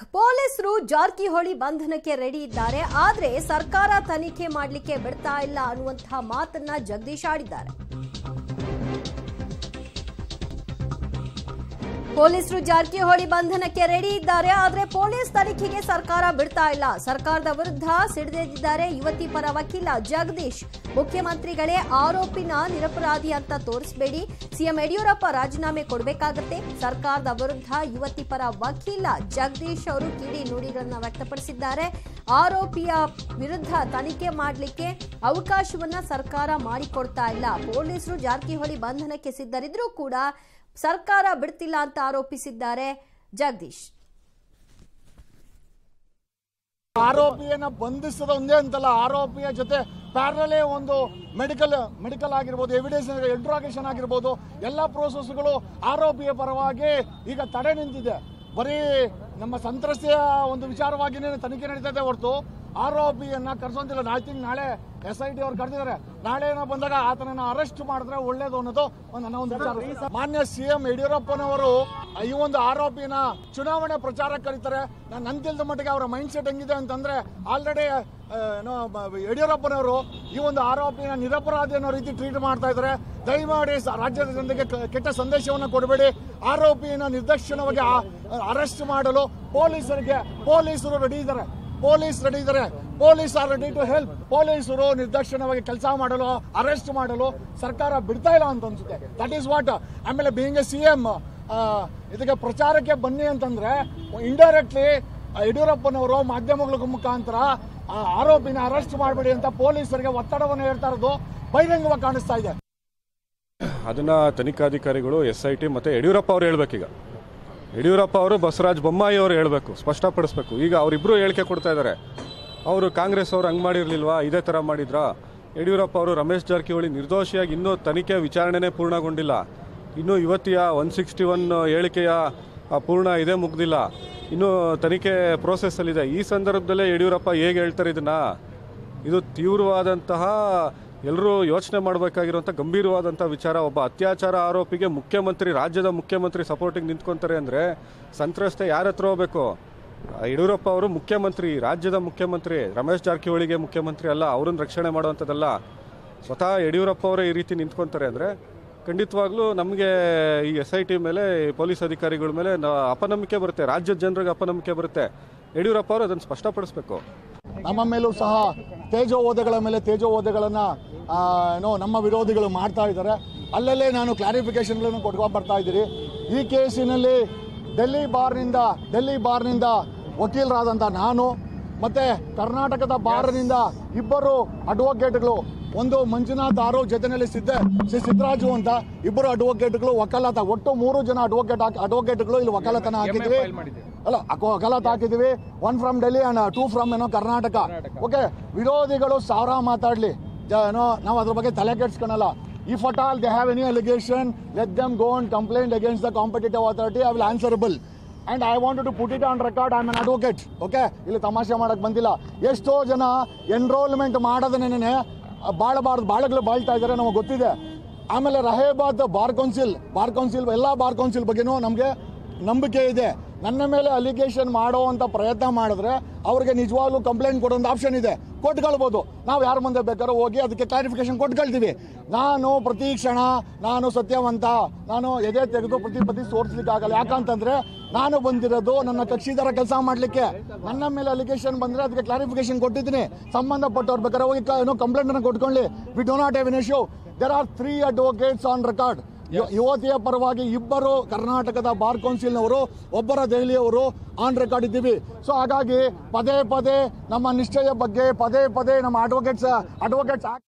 break ಪೊಲೀಸರು ಜಾರಕಿಹೊಳಿ ಬಂಧನಕ್ಕೆ ready ಇದ್ದಾರೆ ಆದ್ರೆ ಸರ್ಕಾರ ತನಿಖೆ ಮಾಡಲಿಕ್ಕೆ ಬಿಡ್ತಾ ಇಲ್ಲ ಅನ್ನುವಂತಹ ಮಾತನ್ನ ಜಗದೀಶ್ ಆಡಿದ್ದಾರೆ ಪೊಲೀಸರು ಜಾರಕಿಹೊಳಿ ಬಂಧನಕ್ಕೆ ರೆಡಿ ಇದ್ದಾರೆ ಆದ್ರೆ ಪೊಲೀಸ್ ತನಿಖೆಗೆ ಸರ್ಕಾರ ಬಿಡ್ತಾ ಇಲ್ಲ ಸರ್ಕಾರದ ವಿರುದ್ಧ ಸಿಡಿದೆದ್ದಿದ್ದಾರೆ ಯುವತಿ ಪರ ವಕೀಲ ಜಗದೀಶ್ ಮುಖ್ಯಮಂತ್ರಿಗಳೇ ಆರೋಪಿನ ನಿರಪರಾಧಿ ಅಂತ ತೋರಿಸಬೇಡಿ ಸಿಎಂ ಯಡಿಯೂರಪ್ಪ ರಾಜೀನಾಮೆ ಕೊಡಬೇಕಾಗತ್ತೆ ಸರ್ಕಾರದ ವಿರುದ್ಧ ಯುವತಿ ಪರ ವಕೀಲ ಜಗದೀಶ್ ಅವರು ಕಿಡಿ ನುಡಿಗಳನ್ನ ವ್ಯಕ್ತಪಡಿಸಿದ್ದಾರೆ ಆರೋಪಿಯ ವಿರುದ್ಧ ತನಿಖೆ ಮಾಡಲಿಕ್ಕೆ ಅವಕಾಶವನ್ನ ಸರ್ಕಾರ ಮಾಡಿಕೊಡ್ತಾ ಇಲ್ಲ ಪೊಲೀಸರು ಜಾರಕಿಹೊಳಿ ಬಂಧನಕ್ಕೆ ಸಿದ್ಧರಿದ್ರೂ ಕೂಡ ಸರ್ಕಾರ ಬಿಡ್ತಿಲ್ಲ ಅಂತ ಆರೋಪಿಸಿದ್ದಾರೆ ಜಗದೀಶ್ ಆರೋಪಿಯನ್ನ ಬಂಧಿಸದ ಒಂದೇ ಅಂತಲ್ಲ ಆರೋಪಿಯ ಜೊತೆ ಪ್ಯಾರಲೇ ಒಂದು ಮೆಡಿಕಲ್ ಮೆಡಿಕಲ್ ಆಗಿರ್ಬೋದು ಎವಿಡೆನ್ಸ್ ಇಂಟ್ರಾಗೇಷನ್ ಆಗಿರ್ಬೋದು ಎಲ್ಲ ಪ್ರೋಸೆಸ್ಗಳು ಆರೋಪಿಯ ಪರವಾಗಿ ಈಗ ತಡೆ ನಿಂತಿದೆ ಬರೀ ನಮ್ಮ ಸಂತ್ರಸ್ತೆಯ ಒಂದು ವಿಚಾರವಾಗಿನೇ ತನಿಖೆ ನಡೀತಾ ಇದೆ ಹೊರತು ಆರೋಪಿಯನ್ನ ಕರ್ಸೋಂತಿಲ್ಲ ಐ ಥಿಂಕ್ ನಾಳೆ ಎಸ್ ಐ ಟಿ ಅವ್ರು ಕರೆದಿದ್ದಾರೆ ನಾಳೆ ಏನೋ ಬಂದಾಗ ಆತನನ್ನ ಅರೆಸ್ಟ್ ಮಾಡಿದ್ರೆ ಒಳ್ಳೇದು ಅನ್ನೋದು ಒಂದು ನನ್ನ ಒಂದು ವಿಚಾರ ಮಾನ್ಯ ಸಿ ಎಂ ಯಡಿಯೂರಪ್ಪನವರು ಈ ಒಂದು ಆರೋಪಿನ ಚುನಾವಣೆ ಪ್ರಚಾರ ಕರೀತಾರೆ ನಾನು ನನ್ ತಿಳಿದ ಮಟ್ಟಿಗೆ ಅವರ ಮೈಂಡ್ ಸೆಟ್ ಹೆಂಗಿದೆ ಅಂತಂದ್ರೆ ಆಲ್ರೆಡಿ ಏನೋ ಬ- ಯಡಿಯೂರಪ್ಪನವರು ಈ ಒಂದು ಆರೋಪಿನ ನಿರಪರಾಧಿ ಅನ್ನೋ ರೀತಿ ಟ್ರೀಟ್ ಮಾಡ್ತಾ ಇದ್ದಾರೆ ದಯಮಾಡಿ ಸ- ರಾಜ್ಯದ ಜನತೆಗೆ ಕ- ಕೆಟ್ಟ ಸಂದೇಶವನ್ನು ಕೊಡಬೇಡಿ ಆರೋಪಿನ ನಿರ್ದಕ್ಷಿಣವಾಗಿ ಅರೆಸ್ಟ್ ಮಾಡಲು ಪೊಲೀಸರಿಗೆ ಪೊಲೀಸರು ರೆಡಿ ಇದ್ದಾರೆ ಪೊಲೀಸ್ ರೆಡಿ ಇದ್ದಾರೆ police are ready to help ಪೊಲೀಸರು ನಿರ್ದಾಕ್ಷಿಣ್ಯವಾಗಿ ಕೆಲಸ ಮಾಡಲು ಅರೆಸ್ಟ್ ಮಾಡಲು ಸರ್ಕಾರ ಬಿಡ್ತಾ ಇಲ್ಲ ಅಂತ ಅನ್ಸುತ್ತೆ ದಟ್ ಈಸ್ ವಾಟ್ ಆಮೇಲೆ ಬೀಯಿಂಗ್ ಎ ಸಿ ಎಂ ಇದಕ್ಕೆ ಪ್ರಚಾರಕ್ಕೆ ಬನ್ನಿ ಅಂತಂದ್ರೆ ಇಂಡೈರೆಕ್ಟ್ಲಿ ಯಡಿಯೂರಪ್ಪನವರು ಮಾಧ್ಯಮಗಳ ಮುಖಾಂತರ ಆ ಆರೋಪಿನ ಅರೆಸ್ಟ್ ಮಾಡಬೇಡಿ ಅಂತ ಪೊಲೀಸರಿಗೆ ಒತ್ತಡವನ್ನು ಹೇಳ್ತಾ ಇರೋದು ಬಹಿರಂಗವಾಗಿ ಕಾಣಿಸ್ತಾ ಇದೆ ಅದನ್ನ ತನಿಖಾಧಿಕಾರಿಗಳು ಎಸ್ ಐ ಟಿ ಮತ್ತೆ ಯಡಿಯೂರಪ್ಪ ಅವ್ರು ಹೇಳ್ಬೇಕೀಗ ಯಡಿಯೂರಪ್ಪ ಅವರು ಬಸವರಾಜ ಬೊಮ್ಮಾಯಿ ಅವರು ಹೇಳಬೇಕು ಸ್ಪಷ್ಟಪಡಿಸ್ಬೇಕು ಈಗ ಅವರಿಬ್ರು ಹೇಳಿಕೆ ಕೊಡ್ತಾ ಇದ್ದಾರೆ ಅವರು ಕಾಂಗ್ರೆಸ್ ಅವರು ಹಂಗೆ ಮಾಡಿರ್ಲಿಲ್ವಾ ಇದೇ ಥರ ಮಾಡಿದ್ರಾ ಯಡಿಯೂರಪ್ಪ ಅವರು ರಮೇಶ್ ಜಾರಕಿಹೊಳಿ ನಿರ್ದೋಷಿಯಾಗಿ ಇನ್ನೂ ತನಿಖೆ ವಿಚಾರಣೆನೇ ಪೂರ್ಣಗೊಂಡಿಲ್ಲ ಇನ್ನೂ ಇವತ್ತಿಯ ಒನ್ ಸಿಕ್ಸ್ಟಿ ಒನ್ ಹೇಳಿಕೆಯ ಆ, ಪೂರ್ಣ ಇದೇ ಮುಗ್ದಿಲ್ಲ ಇನ್ನೂ ತನಿಖೆ ಪ್ರೋಸೆಸ್ಸಲ್ಲಿದೆ ಈ ಸಂದರ್ಭದಲ್ಲೇ ಯಡಿಯೂರಪ್ಪ ಹೇಗೆ ಹೇಳ್ತಾರೆ ಇದನ್ನ ಇದು ತೀವ್ರವಾದಂತಹ ಎಲ್ಲರೂ ಯೋಚನೆ ಮಾಡಬೇಕಾಗಿರುವಂಥ ಗಂಭೀರವಾದಂಥ ವಿಚಾರ ಒಬ್ಬ ಅತ್ಯಾಚಾರ ಆರೋಪಿಗೆ ಮುಖ್ಯಮಂತ್ರಿ ರಾಜ್ಯದ ಮುಖ್ಯಮಂತ್ರಿ ಸಪೋರ್ಟಿಗೆ ನಿಂತ್ಕೊಂತಾರೆ ಅಂದರೆ ಸಂತ್ರಸ್ತೆ ಯಾರ ಹತ್ರ ಹೋಗ್ಬೇಕು ಆ, ಯಡಿಯೂರಪ್ಪ ಅವರು ಮುಖ್ಯಮಂತ್ರಿ ರಾಜ್ಯದ ಮುಖ್ಯಮಂತ್ರಿ ರಮೇಶ್ ಜಾರಕಿಹೊಳಿಗೆ ಮುಖ್ಯಮಂತ್ರಿ ಅಲ್ಲ ಅವ್ರನ್ನ ರಕ್ಷಣೆ ಮಾಡುವಂಥದ್ದಲ್ಲ ಸ್ವತಃ ಯಡಿಯೂರಪ್ಪ ಅವರೇ ಈ ರೀತಿ ನಿಂತ್ಕೊಂತಾರೆ ಅಂದರೆ ಖಂಡಿತವಾಗ್ಲೂ ನಮಗೆ ಈ ಎಸ್ ಐ ಟಿ ಮೇಲೆ ಈ ಪೊಲೀಸ್ ಅಧಿಕಾರಿಗಳ ಮೇಲೆ ನ- ಅಪನಂಬಿಕೆ ಬರುತ್ತೆ ರಾಜ್ಯದ ಜನರಿಗೆ ಅಪನಂಬಿಕೆ ಬರುತ್ತೆ ಯಡಿಯೂರಪ್ಪ ಅವರು ಅದನ್ನು ಸ್ಪಷ್ಟಪಡಿಸ್ಬೇಕು ನಮ್ಮ ಮೇಲೂ ಸಹ ತೇಜೋ ಓದೆಗಳ ಮೇಲೆ ತೇಜೋ ಓದೆಗಳನ್ನ ಆ, ಏನೋ ನಮ್ಮ ವಿರೋಧಿಗಳು ಮಾಡ್ತಾ ಇದ್ದಾರೆ ಅಲ್ಲಲ್ಲೇ ನಾನು ಕ್ಲಾರಿಫಿಕೇಶನ್ಗಳನ್ನು ಕೊಟ್ಕೊಂಡು ಬರ್ತಾ ಇದ್ದೀರಿ ಈ ಕೇಸಿನಲ್ಲಿ ಡೆಲ್ಲಿ ಬಾರ್ನಿಂದ ಡೆಲ್ಲಿ ಬಾರ್ನಿಂದ ವಕೀಲರಾದಂಥ ನಾನು ಮತ್ತೆ ಕರ್ನಾಟಕದ ಬಾರ್ನಿಂದ ಇಬ್ಬರು ಅಡ್ವೊಕೇಟ್ಗಳು ಒಂದು ಮಂಜುನಾಥ್ ಆರೋ ಜೊತೆನಲ್ಲಿ ಸಿದ್ದ ಶ್ರೀ ಸಿದ್ದರಾಜು ಅಂತ ಇಬ್ಬರು ಅಡ್ವೊಕೇಟ್ಗಳು ವಕಾಲತ ಒಟ್ಟು ಮೂರು ಜನ ಅಡ್ವೊಕೇಟ್ ಅಡ್ವೊಕೇಟ್ಗಳು ಇಲ್ಲಿ ವಕಾಲತನ ಹಾಕಿದ್ವಿ ಅಲ್ಲ ಅಕೋ- ವಕಾಲತ್ ಹಾಕಿದ್ವಿ one from Delhi and two from ಏನೋ ಕರ್ನಾಟಕ ಓಕೆ ವಿರೋಧಿಗಳು ಸಾವಿರ ಮಾತಾಡ್ಲಿ ಜ- ಏನೋ ನಾವು ಅದ್ರ ಬಗ್ಗೆ ತಲೆ ಕೆಡ್ಸ್ಕೊಳಲ್ಲ if at all they have any allegation let them go and complaint against the competitive authority I will answerable and I want to put it on record I am an advocate okay ಇಲ್ಲಿ ತಮಾಷೆ ಮಾಡಕ್ ಬಂದಿಲ್ಲ ಎಷ್ಟೋ ಜನ enrolment ಮಾಡದನೇನೆ ಬಾಳಬಾರ್ದು ಬಾಳಗಳು ಬಾಳ್ತಾ ಇದ್ದಾರೆ ನಮಗೆ ಗೊತ್ತಿದೆ ಆಮೇಲೆ ರಹೇಬಾದ್ ಬಾರ್ ಕೌನ್ಸಿಲ್ ಬಾರ್ ಕೌನ್ಸಿಲ್ ಎಲ್ಲ ಬಾರ್ ಕೌನ್ಸಿಲ್ ಬಗ್ಗೆನೂ ನಮಗೆ ನಂಬಿಕೆ ಇದೆ ನನ್ನ ಮೇಲೆ ಅಲಿಗೇಷನ್ ಮಾಡುವಂತ ಪ್ರಯತ್ನ ಮಾಡಿದ್ರೆ ಅವ್ರಿಗೆ ನಿಜವಾಗ್ಲೂ ಕಂಪ್ಲೇಂಟ್ ಕೊಡೋಂಥ ಆಪ್ಷನ್ ಇದೆ ಕೊಟ್ಕೊಳ್ಬೋದು ನಾವು ಯಾರ ಮುಂದೆ ಬೇಕಾದ್ರೂ ಹೋಗಿ ಅದಕ್ಕೆ ಕ್ಲಾರಿಫಿಕೇಶನ್ ಕೊಟ್ಕೊಳ್ತೀವಿ ನಾನು ಪ್ರತಿ ಕ್ಷಣ ನಾನು ಸತ್ಯವಂತ ನಾನು ಎದೆ ತೆಗೆದು ಪ್ರತಿ ಪ್ರತಿ ತೋರಿಸ್ಲಿಕ್ಕೆ ಆಗಲ್ಲ ಯಾಕಂತಂದ್ರೆ ನಾನು ಬಂದಿರೋದು ನನ್ನ ಕಕ್ಷಿದಾರ ಕೆಲಸ ಮಾಡ್ಲಿಕ್ಕೆ ನನ್ನ ಮೇಲೆ ಅಲಿಗೇಷನ್ ಬಂದ್ರೆ ಅದಕ್ಕೆ ಕ್ಲಾರಿಫಿಕೇಶನ್ ಕೊಟ್ಟಿದ್ದೀನಿ ಸಂಬಂಧಪಟ್ಟವ್ರು ಬೇಕಾದ್ರೆ ಹೋಗಿ ಕ- ಏನೋ ಕಂಪ್ಲೇಂಟ್ ಅನ್ನು ಕೊಟ್ಕೊಳ್ಳಿ we do not have an issue there are three advocates on record ಯುವತಿಯ ಪರವಾಗಿ ಇಬ್ಬರು ಕರ್ನಾಟಕದ ಬಾರ್ ಕೌನ್ಸಿಲ್ನವರು ಒಬ್ಬರ ದೆಹಲಿಯವರು ಆನ್ ರೆಕಾರ್ಡ್ ಇದ್ದೀವಿ ಸೊ ಹಾಗಾಗಿ ಪದೇ ಪದೇ ನಮ್ಮ ನಿಶ್ಚಯ ಬಗ್ಗೆ ಪದೇ ಪದೇ ನಮ್ಮ ಅಡ್ವೊಕೇಟ್ಸ್ ಅಡ್ವೊಕೇಟ್ಸ್